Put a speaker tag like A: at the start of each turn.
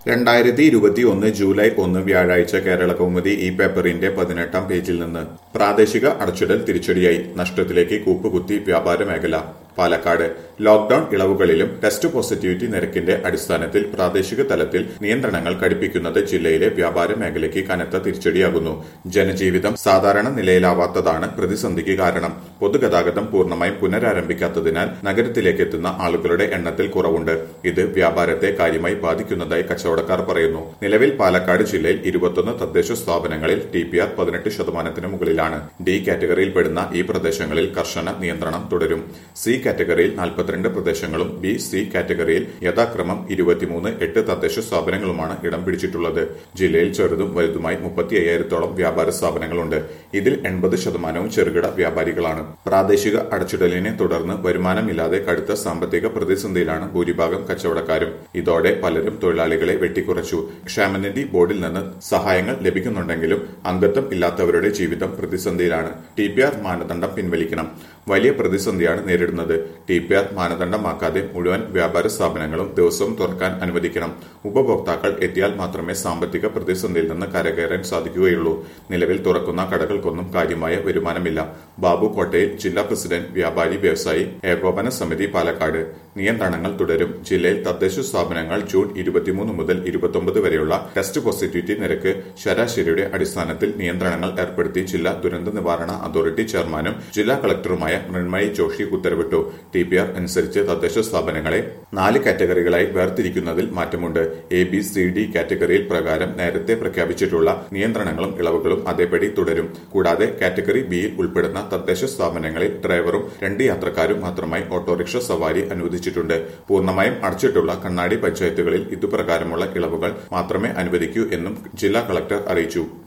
A: രണ്ടായിരത്തി ഇരുപത്തി ഒന്ന് ജൂലൈ ഒന്ന് വ്യാഴാഴ്ച കേരള കൗമുദി ഈ പേപ്പറിന്റെ പതിനെട്ടാം പേജിൽ നിന്ന് പ്രാദേശിക അടച്ചിടൽ തിരിച്ചടിയായി നഷ്ടത്തിലേക്ക് കൂപ്പുകുത്തി വ്യാപാര മേഖല പാലക്കാട് ലോക്ഡൌൺ ഇളവുകളിലും ടെസ്റ്റ് പോസിറ്റിവിറ്റി നിരക്കിന്റെ അടിസ്ഥാനത്തിൽ പ്രാദേശിക തലത്തിൽ നിയന്ത്രണങ്ങൾ കടുപ്പിക്കുന്നത് ജില്ലയിലെ വ്യാപാര മേഖലയ്ക്ക് കനത്ത തിരിച്ചടിയാകുന്നു ജനജീവിതം സാധാരണ നിലയിലാവാത്തതാണ് പ്രതിസന്ധിക്ക് കാരണം പൊതുഗതാഗതം പൂർണ്ണമായും പുനരാരംഭിക്കാത്തതിനാൽ നഗരത്തിലേക്ക് എത്തുന്ന ആളുകളുടെ എണ്ണത്തിൽ കുറവുണ്ട് ഇത് വ്യാപാരത്തെ കാര്യമായി ബാധിക്കുന്നതായി കച്ചവടക്കാർ പറയുന്നു നിലവിൽ പാലക്കാട് ജില്ലയിൽ ഇരുപത്തൊന്ന് തദ്ദേശ സ്ഥാപനങ്ങളിൽ ടി പി ആർ പതിനെട്ട് ശതമാനത്തിന് മുകളിലാണ് ഡി കാറ്റഗറിയിൽപ്പെടുന്ന ഈ പ്രദേശങ്ങളിൽ കർശന നിയന്ത്രണം തുടരും സി കാറ്റഗറിയിൽ നാൽപ്പത്തിരണ്ട് പ്രദേശങ്ങളും ബി സി കാറ്റഗറിയിൽ യഥാക്രമം ഇരുപത്തിമൂന്ന് എട്ട് തദ്ദേശ സ്ഥാപനങ്ങളുമാണ് ഇടം പിടിച്ചിട്ടുള്ളത് ജില്ലയിൽ ചെറുതും വലുതുമായി മുപ്പത്തി അയ്യായിരത്തോളം വ്യാപാര സ്ഥാപനങ്ങളുണ്ട് ഇതിൽ എൺപത് ശതമാനവും ചെറുകിട വ്യാപാരികളാണ് പ്രാദേശിക അടച്ചിടലിനെ തുടർന്ന് വരുമാനമില്ലാതെ കടുത്ത സാമ്പത്തിക പ്രതിസന്ധിയിലാണ് ഭൂരിഭാഗം കച്ചവടക്കാരും ഇതോടെ പലരും തൊഴിലാളികളെ വെട്ടിക്കുറച്ചു ക്ഷേമനിധി ബോർഡിൽ നിന്ന് സഹായങ്ങൾ ലഭിക്കുന്നുണ്ടെങ്കിലും അംഗത്വം ഇല്ലാത്തവരുടെ ജീവിതം പ്രതിസന്ധിയിലാണ് ടി പി ആർ മാനദണ്ഡം പിൻവലിക്കണം വലിയ പ്രതിസന്ധിയാണ് നേരിടുന്നത് ടി പി ആർ മാനദണ്ഡമാക്കാതെ മുഴുവൻ വ്യാപാര സ്ഥാപനങ്ങളും ദിവസവും തുറക്കാൻ അനുവദിക്കണം ഉപഭോക്താക്കൾ എത്തിയാൽ മാത്രമേ സാമ്പത്തിക പ്രതിസന്ധിയിൽ നിന്ന് കരകയറാൻ സാധിക്കുകയുള്ളൂ നിലവിൽ തുറക്കുന്ന കടകൾക്കൊന്നും കാര്യമായ വരുമാനമില്ല ബാബു കോട്ടയിൽ ജില്ലാ പ്രസിഡന്റ് വ്യാപാരി വ്യവസായി ഏകോപന സമിതി പാലക്കാട് നിയന്ത്രണങ്ങൾ തുടരും ജില്ലയിൽ തദ്ദേശ സ്ഥാപനങ്ങൾ ജൂൺ ഇരുപത്തിമൂന്ന് മുതൽ ഇരുപത്തൊമ്പത് വരെയുള്ള ടെസ്റ്റ് പോസിറ്റിവിറ്റി നിരക്ക് ശരാശരിയുടെ അടിസ്ഥാനത്തിൽ നിയന്ത്രണങ്ങൾ ഏർപ്പെടുത്തി ജില്ലാ ദുരന്ത നിവാരണ അതോറിറ്റി ചെയർമാനും ജില്ലാ കളക്ടറുമായ മൃണ്മയി ജോഷി ഉത്തരവിട്ടു ടി പി ആർ അനുസരിച്ച് തദ്ദേശ സ്ഥാപനങ്ങളെ നാല് കാറ്റഗറികളായി വേർതിരിക്കുന്നതിൽ മാറ്റമുണ്ട് എ ബി സി ഡി കാറ്റഗറിയിൽ പ്രകാരം നേരത്തെ പ്രഖ്യാപിച്ചിട്ടുള്ള നിയന്ത്രണങ്ങളും ഇളവുകളും അതേപടി തുടരും കൂടാതെ കാറ്റഗറി ബിയിൽ ഉൾപ്പെടുന്ന തദ്ദേശ സ്ഥാപനങ്ങളിൽ ഡ്രൈവറും രണ്ട് യാത്രക്കാരും മാത്രമായി ഓട്ടോറിക്ഷ സവാരി അനുവദിച്ചിട്ടുണ്ട് പൂർണ്ണമായും അടച്ചിട്ടുള്ള കണ്ണാടി പഞ്ചായത്തുകളിൽ ഇതുപ്രകാരമുള്ള ഇളവുകൾ മാത്രമേ അനുവദിക്കൂ എന്നും ജില്ലാ കളക്ടർ അറിയിച്ചു